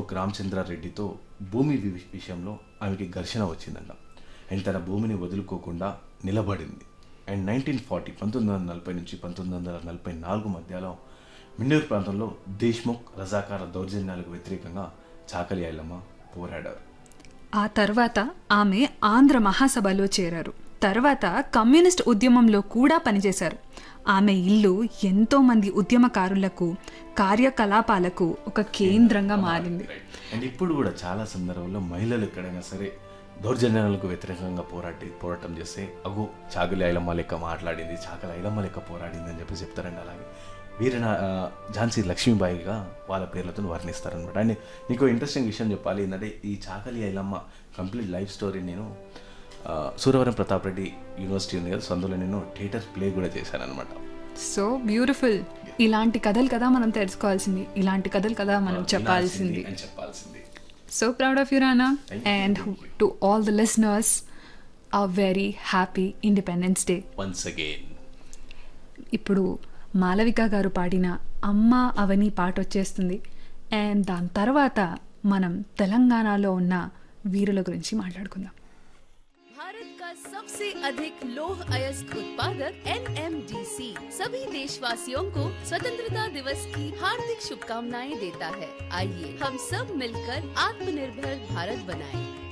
అశోక్ రామచంద్రారెడ్డితో భూమి వి- విషయంలో ఆమెకి ఘర్షణ వచ్చిందంట అండ్ తన భూమిని వదులుకోకుండా నిలబడింది అండ్ నైన్టీన్ ఫార్టీ పంతొమ్మిది వందల నలభై నుంచి పంతొమ్మిది వందల నలభై నాలుగు మధ్యలో మిన్నూరు ప్రాంతంలో దేశ్ముఖ్ రజాకార దౌర్జన్యాలకు వ్యతిరేకంగా చాకలి ఐలమ్మ పోరాడారు ఆ తర్వాత ఆమె ఆంధ్ర మహాసభలో చేరారు తర్వాత కమ్యూనిస్ట్ ఉద్యమంలో కూడా పనిచేశారు ఆమె ఇల్లు ఎంతో మంది ఉద్యమకారులకు కార్యకలాపాలకు ఒక కేంద్రంగా మారింది అండ్ ఇప్పుడు కూడా చాలా సందర్భాల్లో మహిళలు ఎక్కడైనా సరే దౌర్జన్యాలకు వ్యతిరేకంగా పోరాటి పోరాటం చేస్తే అగు చాకలి ఐలమ్మ లెక్క మాట్లాడింది చాకలి ఐలమ్మ లెక్క పోరాడింది అని చెప్పి చెప్తారండి అలాగే వీరిన ఆ, ఝాన్సీ లక్ష్మీబాయిగా వాళ్ళ పేర్లతో వర్ణిస్తారనమాట అండ్ నీకు ఇంట్రెస్టింగ్ విషయం చెప్పాలి ఏంటంటే ఈ Chakali Ailamma complete life story నేను ఆ, సూరవరం ప్రతాప్ రెడ్డి యూనివర్సిటీ ఉంది కదా సో అందులో నేను థియేటర్ ప్లే కూడా చేశాను అనమాట సో బ్యూటిఫుల్ ఇలాంటి కథలు కదా మనం తెలుసుకోవాల్సింది ఇలాంటి కథలు కదా మనం చెప్పాల్సింది అని చెప్పాల్సింది so proud of you Rana Thank you, and thank you. To all the listeners a very happy independence day once again ఇప్పుడు మాలవిక గారు పాడిన అమ్మ అవని పాట వచ్చేస్తుంది అండ్ దాని తర్వాత మనం తెలంగాణలో ఉన్న వీరుల గురించి మాట్లాడుకుందాం भारत का सबसे अधिक लौह अयस्क उत्पादक एनएमडीसी सभी देशवासियों को स्वतंत्रता दिवस की हार्दिक शुभकामनाएं देता है आइए हम सब मिलकर आत्मनिर्भर भारत बनाएं।